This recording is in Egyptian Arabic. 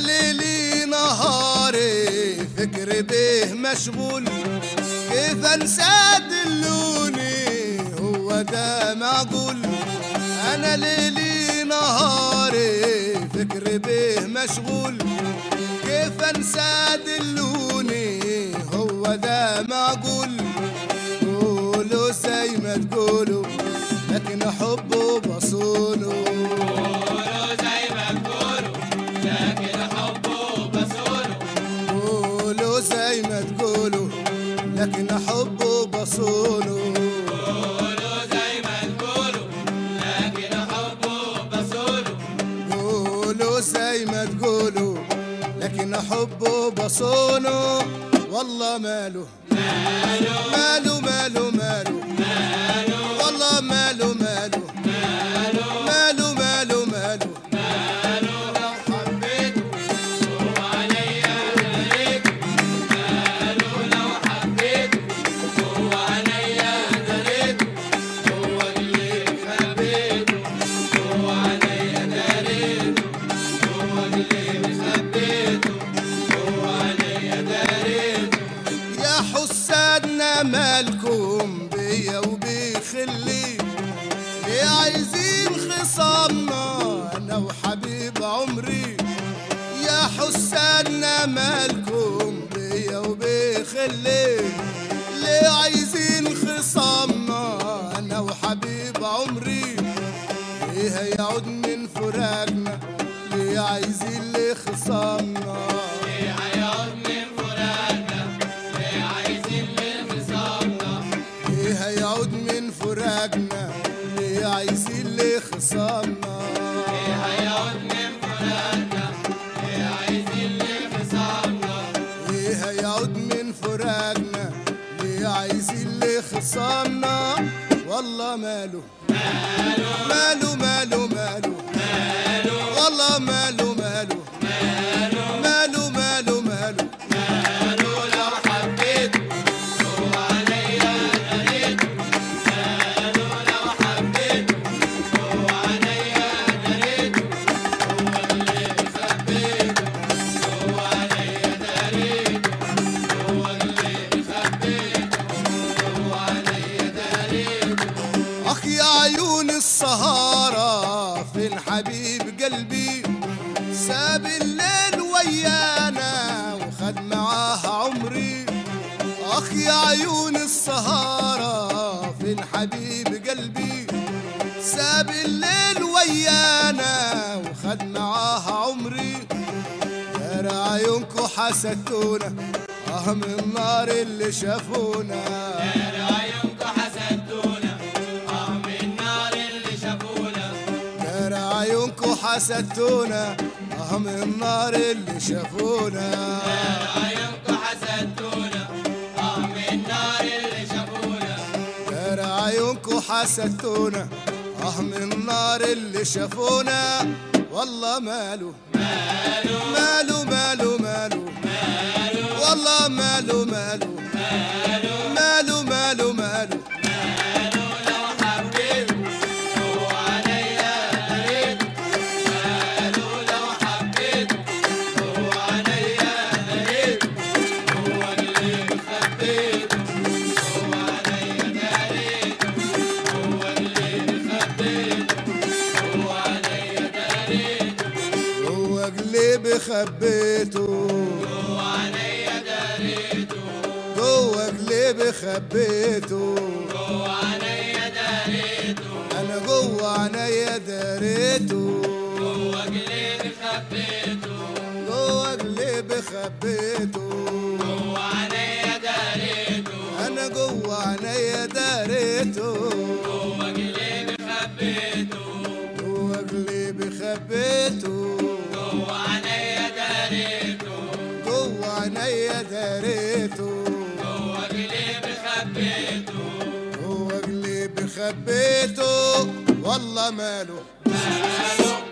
ليلي نهاري فكري به مشغول كيف انسى دلوني هو ده معقول انا ليلي نهاري فكري به مشغول كيف انسى دلوني هو ده معقول قولوا زي ما تقولوا لكن حبه بصونه قولوا زي ما تقولوا لكن حبه بصونه قولوا زي ما تقولوا لكن حبه بصونه والله ماله ماله ماله ماله والله ماله ماله ماله ماله ماله لو حبيته يا حسادنا مالكم بيا وبخلي ليه عايزين خصامنا انا وحبيب عمري يا حسادنا مالكم بيا وبخلي ليه عايزين خصامنا انا وحبيب عمري ليه هيعود من فراقنا ليه عايزين ليه خصامنا ليه هيعود من فراقنا ليه عايزين ليه خصامنا ليه هيعود من فراقنا ليه عايزين ليه خصامنا والله ماله ماله ماله ماله والله ماله ماله ماله ماله ماله لو حبيته اخ يا عيون السهارة فين حبيب قلبي ساب الليل ويانا وخد معاه عمري اخ يا عيون السهارة فين حبيب قلبي ساب الليل ويانا وخد معاه عمري ترى عيونكو حسدتونا اه من النار اللي شافونا ترى عيونكو حسدتونا اه من النار اللي شافونا ترى عيونكو حسدتونا اه من النار اللي شافونا والله ماله ماله ماله ماله والله ماله ماله ماله ماله ماله هو قلبي خبيته جوه قلبي خبيته انا جوه عينيا داريته جوه قلبي خبيته انا جوه عينيا داريته جوه قلبي خبيته جوه عينيا داريته جوه قلبي خبيته والله ماله